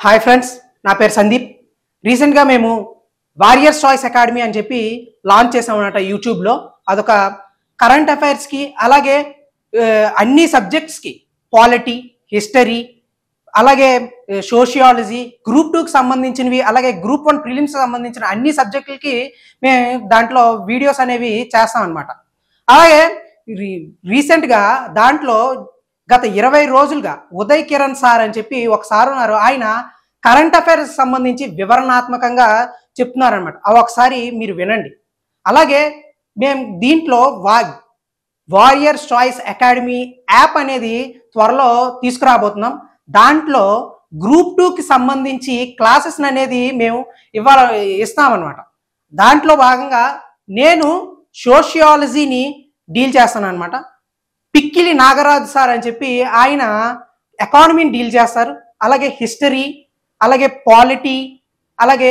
hi friends నా పేరు సందీప్ రీసెంట్గా మేము వారియర్స్ చాయిస్ అకాడమీ అని చెప్పి లాంచ్ చేసామన్నమాట యూట్యూబ్లో అదొక కరెంట్ అఫైర్స్కి అలాగే ఆ, అన్ని సబ్జెక్ట్స్కి పాలిటీ హిస్టరీ అలాగే సోషియాలజీ గ్రూప్ టూకి సంబంధించినవి అలాగే గ్రూప్ వన్ ప్రిలిమ్స్ సంబంధించిన అన్ని సబ్జెక్టులకి మేము దాంట్లో వీడియోస్ అనేవి చేస్తాం అనమాట అలాగే రీ- రీసెంట్గా దాంట్లో గత ఇరవై రోజులుగా ఉదయ్ కిరణ్ సార్ అని చెప్పి ఒక సార్ ఉన్నారు ఆయన కరెంట్ అఫైర్స్ సంబంధించి వివరణాత్మకంగా చెప్తున్నారనమాట అవి ఒకసారి మీరు వినండి అలాగే మేము దీంట్లో వా వారియర్స్ చాయిస్ అకాడమీ యాప్ అనేది త్వరలో తీసుకురాబోతున్నాం దాంట్లో గ్రూప్ టూకి సంబంధించి క్లాసెస్ అనేది మేము ఇవ్వాల ఇస్తామన్నమాట దాంట్లో భాగంగా నేను సోషియాలజీని డీల్ చేస్తాను అనమాట పిక్కిలి నాగరాజు సార్ అని చెప్పి ఆయన ఎకానమీని డీల్ చేస్తారు అలాగే హిస్టరీ అలాగే పాలిటీ అలాగే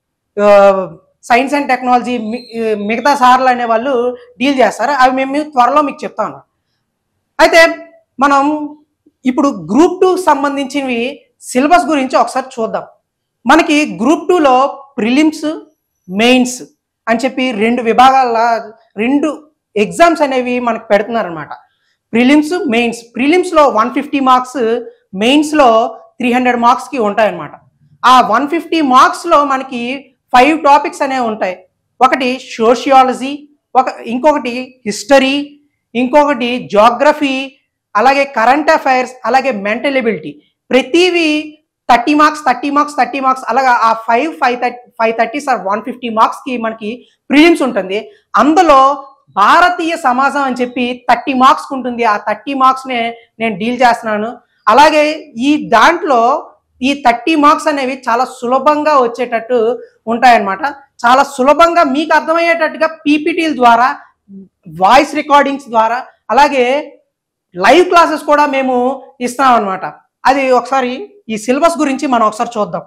సైన్స్ అండ్ టెక్నాలజీ మిగతా సార్లు అనే వాళ్ళు డీల్ చేస్తారు అవి మేము త్వరలో మీకు చెప్తాను అయితే మనం ఇప్పుడు గ్రూప్ టూ సంబంధించినవి సిలబస్ గురించి ఒకసారి చూద్దాం మనకి గ్రూప్ టూలో ప్రిలిమ్స్ మెయిన్స్ అని చెప్పి రెండు విభాగాల రెండు ఎగ్జామ్స్ అనేవి మనకు పెడుతున్నారనమాట ప్రిలిమ్స్ మెయిన్స్ ప్రిలిమ్స్లో వన్ ఫిఫ్టీ మార్క్స్ మెయిన్స్లో త్రీ హండ్రెడ్ మార్క్స్కి ఉంటాయన్నమాట ఆ వన్ ఫిఫ్టీ మార్క్స్లో మనకి ఫైవ్ టాపిక్స్ అనేవి ఉంటాయి ఒకటి సోషియాలజీ ఒక ఇంకొకటి హిస్టరీ ఇంకొకటి జాగ్రఫీ అలాగే కరెంట్ అఫైర్స్ అలాగే మెంటల్ ఎబిలిటీ ప్రతివి thirty marks thirty marks thirty marks అలాగా ఆ five five thirty five thirty sir one fifty మార్క్స్కి మనకి ప్రిలిమ్స్ ఉంటుంది అందులో భారతీయ సమాజం అని చెప్పి థర్టీ మార్క్స్ ఉంటుంది ఆ థర్టీ మార్క్స్నే నేను డీల్ చేస్తున్నాను అలాగే ఈ దాంట్లో ఈ థర్టీ మార్క్స్ అనేవి చాలా సులభంగా వచ్చేటట్టు ఉంటాయన్నమాట చాలా సులభంగా మీకు అర్థమయ్యేటట్టుగా పీపీటీల ద్వారా వాయిస్ రికార్డింగ్స్ ద్వారా అలాగే లైవ్ క్లాసెస్ కూడా మేము ఇస్తాం అనమాట అది ఒకసారి ఈ సిలబస్ గురించి మనం ఒకసారి చూద్దాం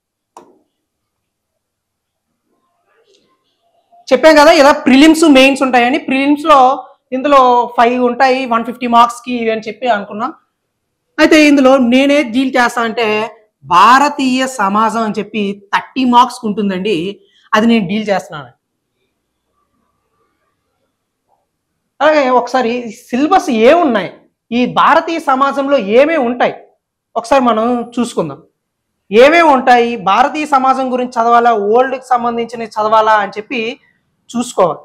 చెప్పాం కదా ఇలా ప్రిలిమ్స్ మెయిన్స్ ఉంటాయని ప్రిలిమ్స్ లో ఇందులో ఫైవ్ ఉంటాయి వన్ ఫిఫ్టీ మార్క్స్ కి ఇవి అని చెప్పి అనుకున్నాం అయితే ఇందులో నేనే డీల్ చేస్తా అంటే భారతీయ సమాజం అని చెప్పి థర్టీ మార్క్స్ ఉంటుందండి అది నేను డీల్ చేస్తున్నాను అలాగే ఒకసారి సిలబస్ ఏమున్నాయి ఈ భారతీయ సమాజంలో ఏమేమి ఉంటాయి ఒకసారి మనం చూసుకుందాం ఏమేమి ఉంటాయి భారతీయ సమాజం గురించి చదవాలా ఓల్డ్కి సంబంధించిన చదవాలా అని చెప్పి చూసుకోవాలి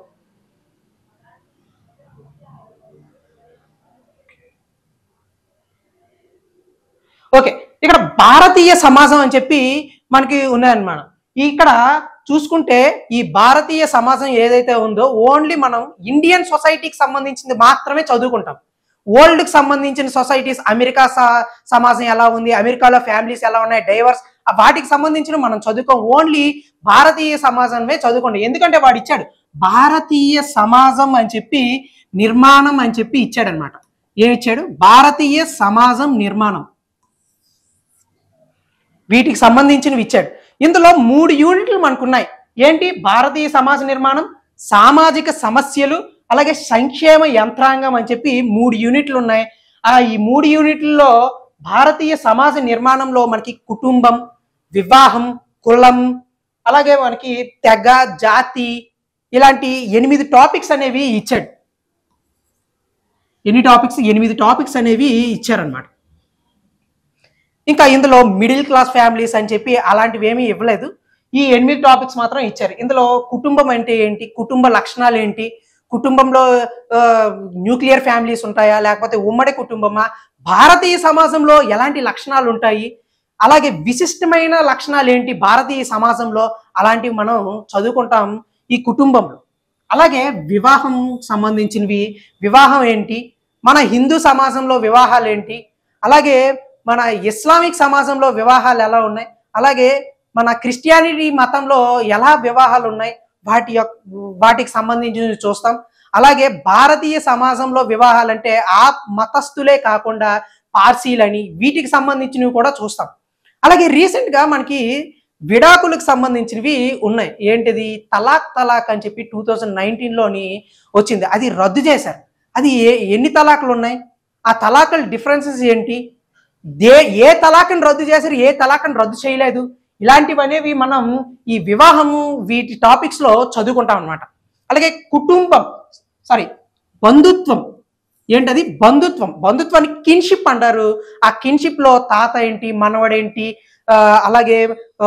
ఓకే ఇక్కడ భారతీయ సమాజం అని చెప్పి మనకి ఉన్నాయన్నమాట ఇక్కడ చూసుకుంటే ఈ భారతీయ సమాజం ఏదైతే ఉందో ఓన్లీ మనం ఇండియన్ సొసైటీకి సంబంధించింది మాత్రమే చదువుకుంటాం వరల్డ్ కి సంబంధించిన సొసైటీస్ అమెరికా స- సమాజం ఎలా ఉంది అమెరికాలో ఫ్యామిలీస్ ఎలా ఉన్నాయి డైవర్స్ వాటికి సంబంధించిన మనం చదువుకోం ఓన్లీ భారతీయ సమాజమే చదువుకోండి ఎందుకంటే వాడు ఇచ్చాడు భారతీయ సమాజం అని చెప్పి నిర్మాణం అని చెప్పి ఇచ్చాడు అనమాట ఏమి ఇచ్చాడు భారతీయ సమాజం నిర్మాణం వీటికి సంబంధించినవి ఇచ్చాడు ఇందులో మూడు యూనిట్లు మనకున్నాయి ఏంటి భారతీయ సమాజ నిర్మాణం సామాజిక సమస్యలు అలాగే సంక్షేమ యంత్రాంగం అని చెప్పి మూడు యూనిట్లు ఉన్నాయి ఆ ఈ మూడు యూనిట్లలో భారతీయ సమాజ నిర్మాణంలో మనకి కుటుంబం వివాహం కులం అలాగే మనకి తెగ జాతి ఇలాంటి ఎనిమిది టాపిక్స్ అనేవి ఇచ్చాడు ఎన్ని టాపిక్స్ ఎనిమిది టాపిక్స్ అనేవి ఇచ్చారనమాట ఇంకా ఇందులో మిడిల్ క్లాస్ ఫ్యామిలీస్ అని చెప్పి అలాంటివి ఏమీ ఇవ్వలేదు ఈ ఎనిమిది టాపిక్స్ మాత్రం ఇచ్చారు ఇందులో కుటుంబం అంటే ఏంటి కుటుంబ లక్షణాలు ఏంటి కుటుంబంలో న్యూక్లియర్ ఫ్యామిలీస్ ఉంటాయా లేకపోతే ఉమ్మడి కుటుంబమా భారతీయ సమాజంలో ఎలాంటి లక్షణాలు ఉంటాయి అలాగే విశిష్టమైన లక్షణాలు ఏంటి భారతీయ సమాజంలో అలాంటివి మనం చదువుకుంటాం ఈ కుటుంబంలో అలాగే వివాహం సంబంధించినవి వివాహం ఏంటి మన హిందూ సమాజంలో వివాహాలు ఏంటి అలాగే మన ఇస్లామిక్ సమాజంలో వివాహాలు ఎలా ఉన్నాయి అలాగే మన క్రిస్టియానిటీ మతంలో ఎలా వివాహాలు ఉన్నాయి వాటి యొక్క వాటికి సంబంధించి చూస్తాం అలాగే భారతీయ సమాజంలో వివాహాలు అంటే ఆ మతస్థులే కాకుండా పార్సీలని వీటికి సంబంధించినవి కూడా చూస్తాం అలాగే రీసెంట్ గా మనకి విడాకులకు సంబంధించినవి ఉన్నాయి ఏంటిది తలాక్ తలాక్ అని చెప్పి టూ థౌజండ్ నైన్టీన్లోని వచ్చింది అది రద్దు చేశారు అది ఏ ఎన్ని తలాకులు ఉన్నాయి ఆ తలాకుల డిఫరెన్సెస్ ఏంటి దే ఏ తలాఖను రద్దు చేశారు ఏ తలాఖను రద్దు చేయలేదు ఇలాంటివి అనేవి మనం ఈ వివాహము వీటి టాపిక్స్ లో చదువుకుంటాం అనమాట అలాగే కుటుంబం సారీ బంధుత్వం ఏంటది బంధుత్వం బంధుత్వాన్ని కిన్షిప్ అంటారు ఆ కిన్షిప్ లో తాత ఏంటి మనవడేంటి ఆ, అలాగే ఆ,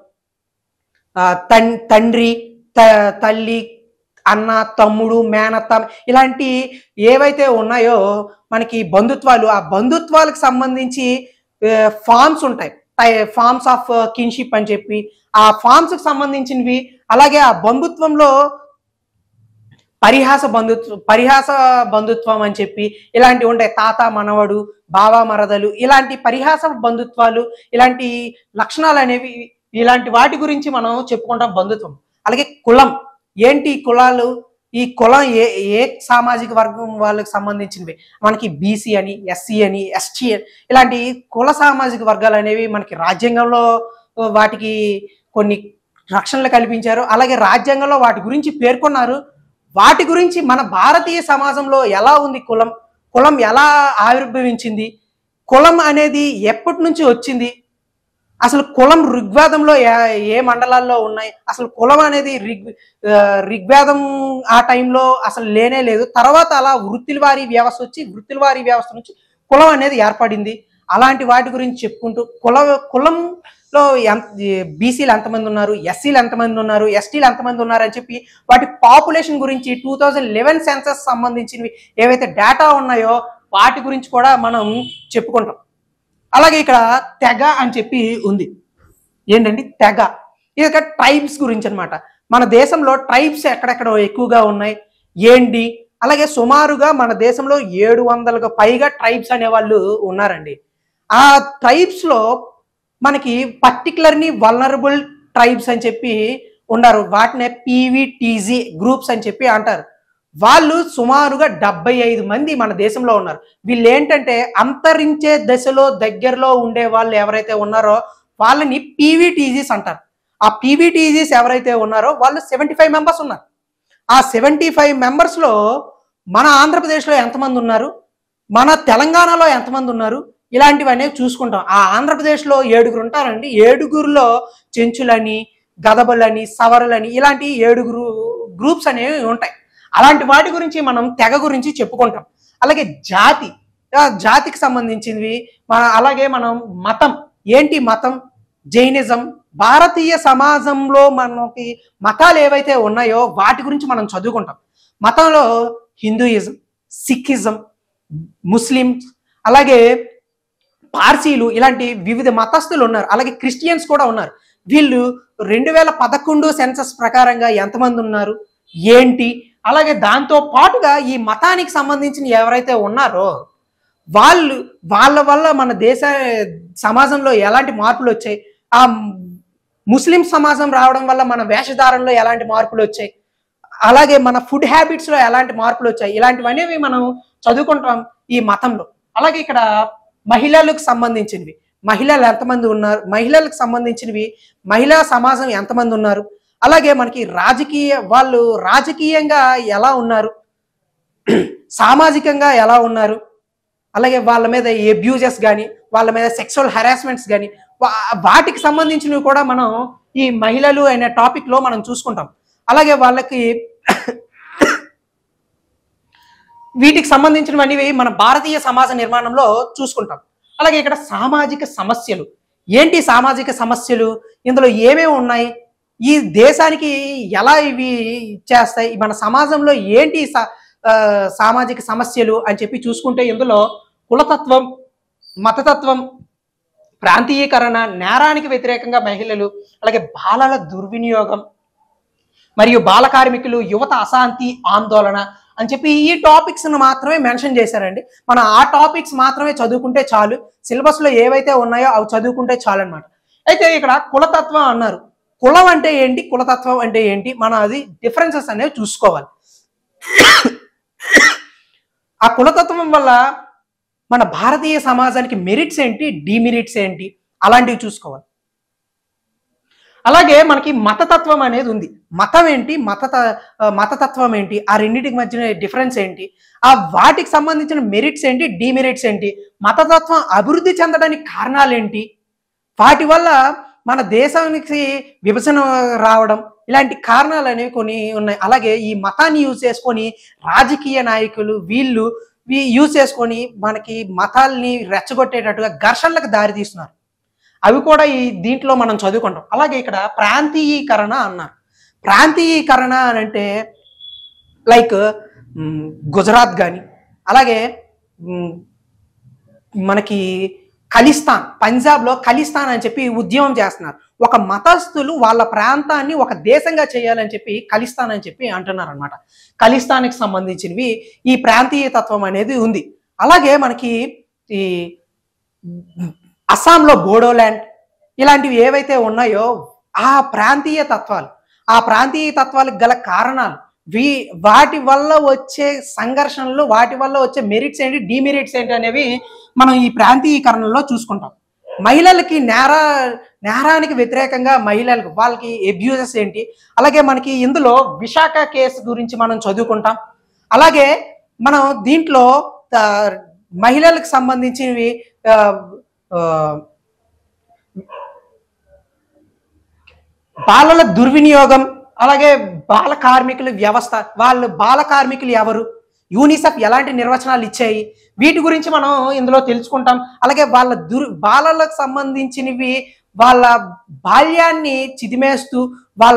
ఆ, తన్- తండ్రి త- తల్లి అన్న తమ్ముడు మేనత్త ఇలాంటి ఏవైతే ఉన్నాయో మనకి బంధుత్వాలు ఆ బంధుత్వాలకు సంబంధించి ఫార్మ్స్ ఉంటాయి ఫార్మ్స్ ఆఫ్ కిన్షిప్ అని చెప్పి ఆ ఫార్మ్స్ కి సంబంధించినవి అలాగే ఆ బంధుత్వంలో పరిహాస బంధుత్వం పరిహాస బంధుత్వం అని చెప్పి ఇలాంటివి ఉంటాయి తాత మనవడు బావ మరదలు ఇలాంటి పరిహాస బంధుత్వాలు ఇలాంటి లక్షణాలు అనేవి ఇలాంటి వాటి గురించి మనం చెప్పుకుంటాం బంధుత్వం అలాగే కులం ఏంటి కులాలు ఈ కులం ఏ ఏ సామాజిక వర్గం వాళ్ళకి సంబంధించినవి మనకి బీసీ అని ఎస్సీ అని ఎస్టీ అని ఇలాంటి కుల సామాజిక వర్గాలు అనేవి మనకి రాజ్యాంగంలో వాటికి కొన్ని రక్షణలు కల్పించారు అలాగే రాజ్యాంగంలో వాటి గురించి పేర్కొన్నారు వాటి గురించి మన భారతీయ సమాజంలో ఎలా ఉంది కులం కులం ఎలా ఆవిర్భవించింది కులం అనేది ఎప్పటి నుంచి వచ్చింది అసలు కులం ఋగ్వేదంలో ఏ- ఏ మండలాల్లో ఉన్నాయి అసలు కులం అనేది రిగ్ ఆ, ఋగ్వేదం ఆ టైంలో అసలు లేనే లేదు తర్వాత అలా వృత్తిల వారి వ్యవస్థ వచ్చి వృత్తిల వారి వ్యవస్థ నుంచి కులం అనేది ఏర్పడింది అలాంటి వాటి గురించి చెప్పుకుంటూ కుల కులంలో ఎంత బీసీలు ఎంతమంది ఉన్నారు ఎస్సీలు ఎంతమంది ఉన్నారు ఎస్టీలు ఎంతమంది ఉన్నారు అని చెప్పి వాటి పాపులేషన్ గురించి టూ థౌజండ్ లెవెన్ సెన్సస్ సంబంధించినవి ఏవైతే డేటా ఉన్నాయో వాటి గురించి కూడా మనం చెప్పుకుంటాం అలాగే ఇక్కడ తెగ అని చెప్పి ఉంది ఏంటండి తెగ ఇది ఇక్కడ ట్రైబ్స్ గురించి అన్నమాట మన దేశంలో ట్రైబ్స్ ఎక్కడెక్కడ ఎక్కువగా ఉన్నాయి ఏంటి అలాగే సుమారుగా మన దేశంలో ఏడు వందలకు పైగా ట్రైబ్స్ అనేవాళ్ళు ఉన్నారండి ఆ ట్రైబ్స్ లో మనకి పర్టికులర్లీ వల్నరబుల్ ట్రైబ్స్ అని చెప్పి ఉన్నారు వాటినే పీవీటీజీ గ్రూప్స్ అని చెప్పి అంటారు వాళ్ళు సుమారుగా డెబ్బై ఐదు మంది మన దేశంలో ఉన్నారు వీళ్ళు ఏంటంటే అంతరించే దశలో దగ్గరలో ఉండే వాళ్ళు ఎవరైతే ఉన్నారో వాళ్ళని పీవీటీజీస్ అంటారు ఆ పీవీటీజీస్ ఎవరైతే ఉన్నారో వాళ్ళు సెవెంటీ ఫైవ్ మెంబర్స్ ఉన్నారు ఆ సెవెంటీ ఫైవ్ మెంబర్స్లో మన ఆంధ్రప్రదేశ్లో ఎంతమంది ఉన్నారు మన తెలంగాణలో ఎంతమంది ఉన్నారు ఇలాంటివన్నీ చూసుకుంటాం ఆ ఆంధ్రప్రదేశ్లో ఏడుగురు ఉంటారండి ఏడుగురులో చెంచులని గదబలని సవరులని ఇలాంటి ఏడుగురు గ్రూప్స్ అనేవి ఉంటాయి అలాంటి వాటి గురించి మనం తెగ గురించి చెప్పుకుంటాం అలాగే జాతి ఆ జాతికి సంబంధించినవి మన- అలాగే మనం మతం ఏంటి మతం జైనిజం భారతీయ సమాజంలో మనకి మతాలు ఏవైతే ఉన్నాయో వాటి గురించి మనం చదువుకుంటాం మతంలో హిందూయిజం సిక్కిజం ముస్లిమ్స్ అలాగే పార్సీలు ఇలాంటి వివిధ మతస్థులు ఉన్నారు అలాగే క్రిస్టియన్స్ కూడా ఉన్నారు వీళ్ళు రెండు వేల పదకొండు సెన్సస్ ప్రకారంగా ఎంతమంది ఉన్నారు ఏంటి అలాగే దాంతో పాటుగా ఈ మతానికి సంబంధించిన ఎవరైతే ఉన్నారో వాళ్ళు వాళ్ళ వల్ల మన దేశ సమాజంలో ఎలాంటి మార్పులు వచ్చాయి ఆ ముస్లిం సమాజం రావడం వల్ల మన వేషధారణలో ఎలాంటి మార్పులు వచ్చాయి అలాగే మన ఫుడ్ హ్యాబిట్స్ లో ఎలాంటి మార్పులు వచ్చాయి ఇలాంటివనేవి మనం చదువుకుంటాం ఈ మతంలో అలాగే ఇక్కడ మహిళలకు సంబంధించినవి మహిళలు ఎంతమంది ఉన్నారు మహిళలకు సంబంధించినవి మహిళా సమాజం ఎంతమంది ఉన్నారు అలాగే మనకి రాజకీయ వాళ్ళు రాజకీయంగా ఎలా ఉన్నారు సామాజికంగా ఎలా ఉన్నారు అలాగే వాళ్ళ మీద అబ్యూజెస్ కానీ వాళ్ళ మీద సెక్సువల్ హెరాస్మెంట్స్ కానీ వాటికి సంబంధించినవి కూడా మనం ఈ మహిళలు అనే టాపిక్ లో మనం చూసుకుంటాం అలాగే వాళ్ళకి వీటికి సంబంధించినవన్నీ మన భారతీయ సమాజ నిర్మాణంలో చూసుకుంటాం అలాగే ఇక్కడ సామాజిక సమస్యలు ఏంటి సామాజిక సమస్యలు ఇందులో ఏమేమి ఉన్నాయి ఈ దేశానికి ఎలా ఇవి చేస్తాయి మన సమాజంలో ఏంటి సా- ఆ, సామాజిక సమస్యలు అని చెప్పి చూసుకుంటే ఇందులో కులతత్వం మతతత్వం ప్రాంతీయకరణ నేరానికి వ్యతిరేకంగా మహిళలు అలాగే బాలల దుర్వినియోగం మరియు బాల కార్మికులు యువత అశాంతి ఆందోళన అని చెప్పి ఈ టాపిక్స్ ను మాత్రమే మెన్షన్ చేశారండి మనం ఆ టాపిక్స్ మాత్రమే చదువుకుంటే చాలు సిలబస్ లో ఏవైతే ఉన్నాయో అవి చదువుకుంటే చాలు అనమాట అయితే ఇక్కడ కులతత్వం అన్నారు కులం అంటే ఏంటి కులతత్వం అంటే ఏంటి మనం అది డిఫరెన్సెస్ అనేవి చూసుకోవాలి ఆ కులతత్వం వల్ల మన భారతీయ సమాజానికి మెరిట్స్ ఏంటి డిమెరిట్స్ ఏంటి అలాంటివి చూసుకోవాలి అలాగే మనకి మతతత్వం అనేది ఉంది మతం ఏంటి మత మతతత్వం ఏంటి ఆ రెండింటికి మధ్య డిఫరెన్స్ ఏంటి ఆ వాటికి సంబంధించిన మెరిట్స్ ఏంటి డిమెరిట్స్ ఏంటి మతతత్వం అభివృద్ధి చెందడానికి కారణాలు ఏంటి వాటి వల్ల మన దేశానికి విభజన రావడం ఇలాంటి కారణాలు అనేవి కొన్ని ఉన్నాయి అలాగే ఈ మతాన్ని యూజ్ చేసుకొని రాజకీయ నాయకులు వీళ్ళు వీ- యూజ్ చేసుకొని మనకి మతాల్ని రెచ్చగొట్టేటట్టుగా ఘర్షణలకు దారి తీస్తున్నారు అవి కూడా ఈ దీంట్లో మనం చదువుకుంటాం అలాగే ఇక్కడ ప్రాంతీయీకరణ అన్నారు ప్రాంతీయీకరణ అని అంటే లైక్ మ్, గుజరాత్ కానీ అలాగే మ్, మనకి ఖలిస్తాన్ పంజాబ్లో ఖలిస్తాన్ అని చెప్పి ఉద్యమం చేస్తున్నారు ఒక మతస్థులు వాళ్ళ ప్రాంతాన్ని ఒక దేశంగా చేయాలని చెప్పి ఖలిస్తాన్ అని చెప్పి అంటున్నారు అనమాట ఖలిస్తాన్కి సంబంధించినవి ఈ ప్రాంతీయ తత్వం అనేది ఉంది అలాగే మనకి ఈ అస్సాంలో బోడోల్యాండ్ ఇలాంటివి ఏవైతే ఉన్నాయో ఆ ప్రాంతీయ తత్వాలు ఆ ప్రాంతీయ తత్వాలకు గల కారణాలు వీ వాటి వల్ల వచ్చే సంఘర్షణలు వాటి వల్ల వచ్చే మెరిట్స్ ఏంటి డిమెరిట్స్ ఏంటి అనేవి మనం ఈ ప్రాంతీయకరణలో చూసుకుంటాం మహిళలకి నేర నేరానికి వ్యతిరేకంగా మహిళలకు వాళ్ళకి అబ్యూజెస్ ఏంటి అలాగే మనకి ఇందులో విశాఖ కేసు గురించి మనం చదువుకుంటాం అలాగే మనం దీంట్లో ఆ, మహిళలకు సంబంధించినవి ఆ, ఆ, బాలల దుర్వినియోగం అలాగే బాల కార్మికుల వ్యవస్థ వాళ్ళు బాల కార్మికులు ఎవరు యూనిసెఫ్ ఎలాంటి నిర్వచనాలు ఇచ్చాయి వీటి గురించి మనం ఇందులో తెలుసుకుంటాం అలాగే వాళ్ళ దుర్ బాలలకు సంబంధించినవి వాళ్ళ బాల్యాన్ని చిదిమేస్తూ వాళ్ళ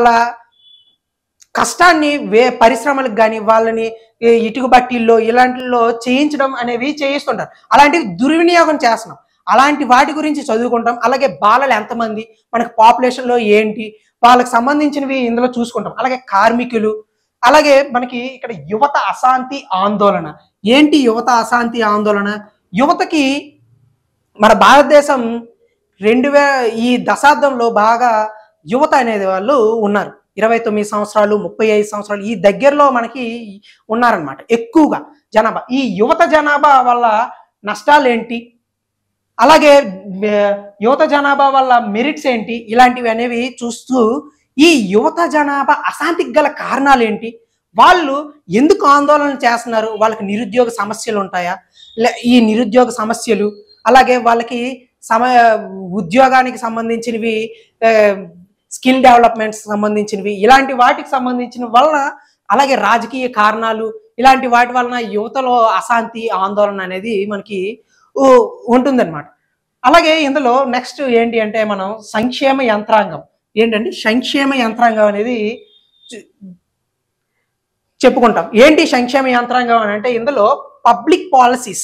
కష్టాన్ని వే పరిశ్రమలకు కానీ వాళ్ళని ఈ ఇటుక బట్టీల్లో ఇలాంటిలో చేయించడం అనేవి చేయిస్తుంటారు అలాంటివి దుర్వినియోగం చేస్తున్నాం అలాంటి వాటి గురించి చదువుకుంటాం అలాగే బాలలు ఎంతమంది మనకి పాపులేషన్లో ఏంటి వాళ్ళకి సంబంధించినవి ఇందులో చూసుకుంటాం అలాగే కార్మికులు అలాగే మనకి ఇక్కడ యువత అశాంతి ఆందోళన ఏంటి యువత అశాంతి ఆందోళన యువతకి మన భారతదేశం రెండు వే ఈ దశాబ్దంలో బాగా యువత అనేది వాళ్ళు ఉన్నారు ఇరవై తొమ్మిది సంవత్సరాలు ముప్పై ఐదు సంవత్సరాలు ఈ దగ్గరలో మనకి ఉన్నారనమాట ఎక్కువగా జనాభా ఈ యువత జనాభా వల్ల నష్టాలు ఏంటి అలాగే మే- యువత జనాభా వల్ల మెరిట్స్ ఏంటి ఇలాంటివి అనేవి చూస్తూ ఈ యువత జనాభా అశాంతికి గల కారణాలు ఏంటి వాళ్ళు ఎందుకు ఆందోళన చేస్తున్నారు వాళ్ళకి నిరుద్యోగ సమస్యలు ఉంటాయా లే ఈ నిరుద్యోగ సమస్యలు అలాగే వాళ్ళకి సమ ఉద్యోగానికి సంబంధించినవి స్కిల్ డెవలప్మెంట్స్ సంబంధించినవి ఇలాంటి వాటికి సంబంధించిన వలన అలాగే రాజకీయ కారణాలు ఇలాంటి వాటి వలన యువతలో అశాంతి ఆందోళన అనేది మనకి ఉ- ఉంటుందన్నమాట అలాగే ఇందులో నెక్స్ట్ ఏంటి అంటే మనం సంక్షేమ యంత్రాంగం ఏంటంటే సంక్షేమ యంత్రాంగం అనేది చె- చెప్పుకుంటాం ఏంటి సంక్షేమ యంత్రాంగం అని అంటే ఇందులో పబ్లిక్ పాలసీస్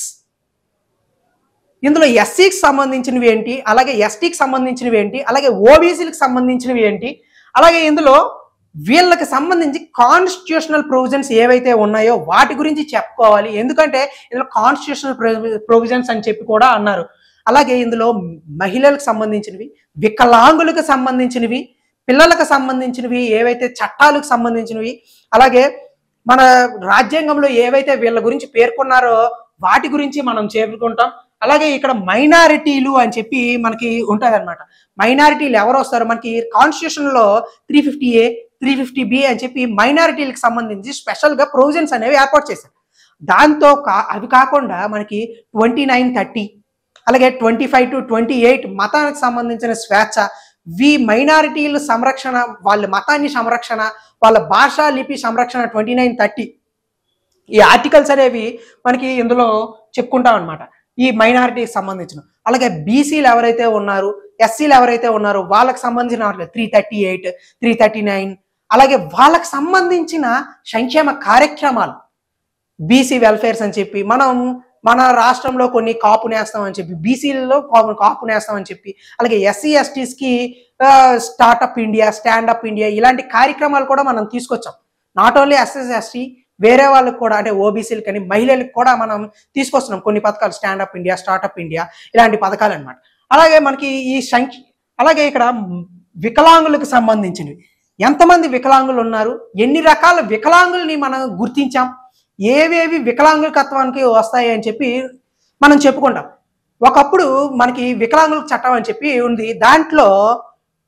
ఇందులో ఎస్సీకి సంబంధించినవి ఏంటి అలాగే ఎస్టీకి సంబంధించినవి ఏంటి అలాగే ఓబీసీలకు సంబంధించినవి ఏంటి అలాగే ఇందులో వీళ్ళకి సంబంధించి కాన్స్టిట్యూషనల్ ప్రొవిజన్స్ ఏవైతే ఉన్నాయో వాటి గురించి చెప్పుకోవాలి ఎందుకంటే ఇందులో కాన్స్టిట్యూషనల్ ప్రొవిజన్స్ అని చెప్పి కూడా అన్నారు అలాగే ఇందులో మహిళలకు సంబంధించినవి వికలాంగులకు సంబంధించినవి పిల్లలకు సంబంధించినవి ఏవైతే చట్టాలకు సంబంధించినవి అలాగే మన రాజ్యాంగంలో ఏవైతే వీళ్ళ గురించి పేర్కొన్నారో వాటి గురించి మనం చేరుకుంటాం అలాగే ఇక్కడ మైనారిటీలు అని చెప్పి మనకి ఉంటుంది అనమాట మైనారిటీలు ఎవరు వస్తారు మనకి కాన్స్టిట్యూషన్ లో three fifty A three fifty B అని చెప్పి మైనారిటీలకు సంబంధించి స్పెషల్ గా ప్రొవిజన్స్ అనేవి ఏర్పాటు చేశారు దాంతో కా అవి కాకుండా మనకి ట్వంటీ నైన్ థర్టీ అలాగే twenty five to twenty eight మతానికి సంబంధించిన స్వేచ్ఛ వి మైనారిటీల సంరక్షణ వాళ్ళ మతాన్ని సంరక్షణ వాళ్ళ భాషా లిపి సంరక్షణ ట్వంటీ నైన్ థర్టీ ఈ ఆర్టికల్స్ అనేవి మనకి ఇందులో చెప్పుకుంటాం అనమాట ఈ మైనారిటీకి సంబంధించిన అలాగే బీసీలు ఎవరైతే ఉన్నారు ఎస్సీలు ఎవరైతే ఉన్నారో వాళ్ళకి సంబంధించిన three thirty eight three thirty nine అలాగే వాళ్ళకి సంబంధించిన సంక్షేమ కార్యక్రమాలు బీసీ వెల్ఫేర్స్ అని చెప్పి మనం మన రాష్ట్రంలో కొన్ని కాపు నేస్తాం అని చెప్పి బీసీలలో కాపు నేస్తాం అని చెప్పి అలాగే ఎస్సీ ఎస్టీస్కి స్టార్టప్ ఇండియా స్టాండప్ ఇండియా ఇలాంటి కార్యక్రమాలు కూడా మనం తీసుకొచ్చాం నాట్ ఓన్లీ ఎస్ఎస్ ఎస్టీ వేరే వాళ్ళకి కూడా అంటే ఓబీసీలు కానీ మహిళలకు కూడా మనం తీసుకొస్తున్నాం కొన్ని పథకాలు స్టాండప్ ఇండియా స్టార్టప్ ఇండియా ఇలాంటి పథకాలు అన్నమాట అలాగే మనకి ఈ సంఖ్య అలాగే ఇక్కడ వికలాంగులకు సంబంధించినవి ఎంతమంది వికలాంగులు ఉన్నారు ఎన్ని రకాల వికలాంగుల్ని మనం గుర్తించాం ఏవేవి వికలాంగులకత్వానికి వస్తాయి అని చెప్పి మనం చెప్పుకుంటాం ఒకప్పుడు మనకి వికలాంగుల చట్టం అని చెప్పి ఉంది దాంట్లో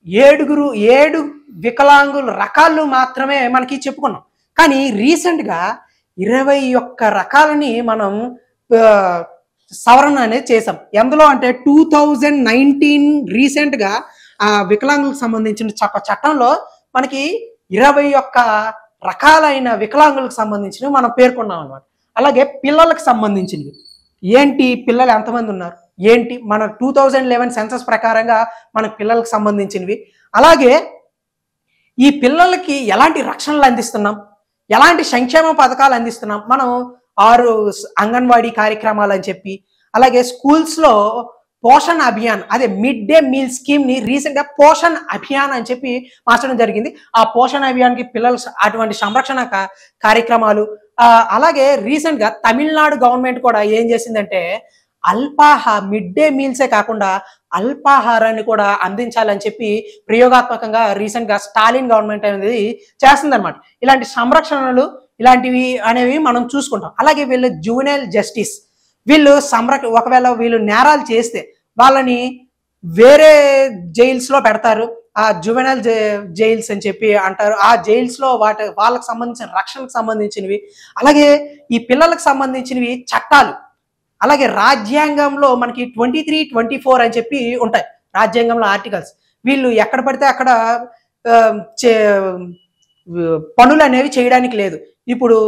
ఏడుగురు ఏడు వికలాంగుల రకాలు మాత్రమే మనకి చెప్పుకున్నాం కానీ రీసెంట్గా ఇరవై ఒక్క రకాలని మనం ఆ, సవరణ అనేది చేసాం ఎందులో అంటే టూ థౌజండ్ నైన్టీన్ రీసెంట్గా ఆ వికలాంగులకు సంబంధించిన చట్ట చట్టంలో మనకి ఇరవై ఒక్క రకాలైన వికలాంగులకు సంబంధించినవి మనం పేర్కొన్నాం అనమాట అలాగే పిల్లలకు సంబంధించినవి ఏంటి పిల్లలు ఎంతమంది ఉన్నారు ఏంటి మన టూ థౌజండ్ లెవెన్ సెన్సస్ ప్రకారంగా మన పిల్లలకు సంబంధించినవి అలాగే ఈ పిల్లలకి ఎలాంటి రక్షణలు అందిస్తున్నాం ఎలాంటి సంక్షేమ పథకాలు అందిస్తున్నాం మనం ఆరు స్- అంగన్వాడీ కార్యక్రమాలు అని చెప్పి అలాగే స్కూల్స్లో పోషణ్ అభియాన్ అదే మిడ్ డే మీల్ స్కీమ్ ని రీసెంట్ గా పోషణ్ అభియాన్ అని చెప్పి మార్చడం జరిగింది ఆ పోషణ్ అభియాన్ కి పిల్లలు స- అటువంటి సంరక్షణ కా- కార్యక్రమాలు ఆ, అలాగే రీసెంట్ గా తమిళనాడు గవర్నమెంట్ కూడా ఏం చేసిందంటే అల్పాహా మిడ్ డే మీల్సే కాకుండా అల్పాహారాన్ని కూడా అందించాలని చెప్పి ప్రయోగాత్మకంగా రీసెంట్ గా స్టాలిన్ గవర్నమెంట్ అనేది చేస్తుందన్నమాట ఇలాంటి సంరక్షణలు ఇలాంటివి అనేవి మనం చూసుకుంటాం అలాగే వీళ్ళు జూనియల్ జస్టిస్ వీళ్ళు సంరక్ష ఒకవేళ వీళ్ళు నేరాలు చేస్తే వాళ్ళని వేరే జైల్స్ లో పెడతారు ఆ జువెనల్ జైల్స్ అని చెప్పి అంటారు ఆ జైల్స్ లో వాటి వాళ్ళకి సంబంధించిన రక్షణకు సంబంధించినవి అలాగే ఈ పిల్లలకు సంబంధించినవి చట్టాలు అలాగే రాజ్యాంగంలో మనకి ట్వంటీ త్రీ ట్వంటీ ఫోర్ అని చెప్పి ఉంటాయి రాజ్యాంగంలో ఆర్టికల్స్ వీళ్ళు ఎక్కడ పడితే అక్కడ ఆ, చే- పనులు అనేవి చేయడానికి లేదు ఇప్పుడు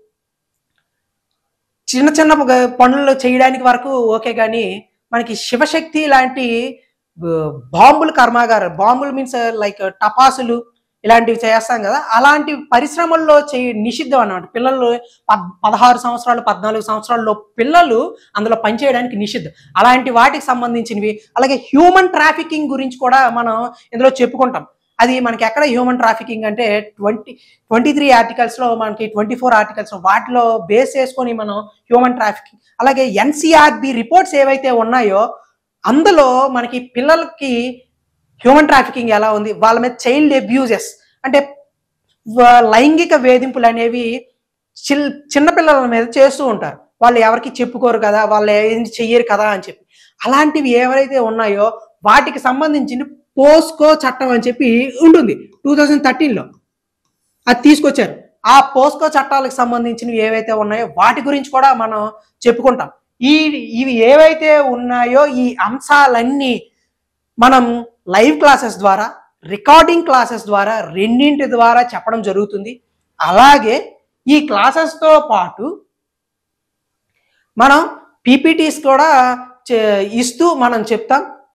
చిన్న చిన్న ప- పనులు చేయడానికి వరకు ఓకే కానీ మనకి శివశక్తి లాంటి బ- బాంబుల కర్మాగారం బాంబులు మీన్స్ లైక్ టపాసులు ఇలాంటివి చేస్తాం కదా అలాంటి పరిశ్రమల్లో చేయ నిషిద్ధం అన్నమాట పిల్లలు పద్- పదహారు సంవత్సరాలు పద్నాలుగు సంవత్సరాల్లో పిల్లలు అందులో పనిచేయడానికి నిషిద్ధం అలాంటి వాటికి సంబంధించినవి అలాగే హ్యూమన్ ట్రాఫికింగ్ గురించి కూడా మనం ఇందులో చెప్పుకుంటాం అది మనకి ఎక్కడ హ్యూమన్ ట్రాఫికింగ్ అంటే ట్వంటీ ట్వంటీ త్రీ ఆర్టికల్స్లో మనకి ట్వంటీ ఫోర్ ఆర్టికల్స్ వాటిలో బేస్ చేసుకొని మనం హ్యూమన్ ట్రాఫికింగ్ అలాగే ఎన్సిఆర్బి రిపోర్ట్స్ ఏవైతే ఉన్నాయో అందులో మనకి పిల్లలకి హ్యూమన్ ట్రాఫికింగ్ ఎలా ఉంది వాళ్ళ మీద చైల్డ్ అబ్యూజెస్ అంటే వ- లైంగిక వేధింపులు అనేవి చిల్ చిన్నపిల్లల మీద చేస్తూ ఉంటారు వాళ్ళు ఎవరికి చెప్పుకోరు కదా వాళ్ళు ఏం చెయ్యరు కదా అని చెప్పి అలాంటివి ఎవరైతే ఉన్నాయో వాటికి సంబంధించిన పోస్కో చట్టం అని చెప్పి ఉంటుంది టూ థౌజండ్ థర్టీన్లో అది తీసుకొచ్చారు ఆ పోస్కో చట్టాలకు సంబంధించినవి ఏవైతే ఉన్నాయో వాటి గురించి కూడా మనం చెప్పుకుంటాం ఈ ఇవి ఏవైతే ఉన్నాయో ఈ అంశాలన్నీ మనం లైవ్ క్లాసెస్ ద్వారా రికార్డింగ్ క్లాసెస్ ద్వారా రెండింటి ద్వారా చెప్పడం జరుగుతుంది అలాగే ఈ క్లాసెస్తో పాటు మనం పీపీటీస్ కూడా చే- ఇస్తూ మనం చెప్తాం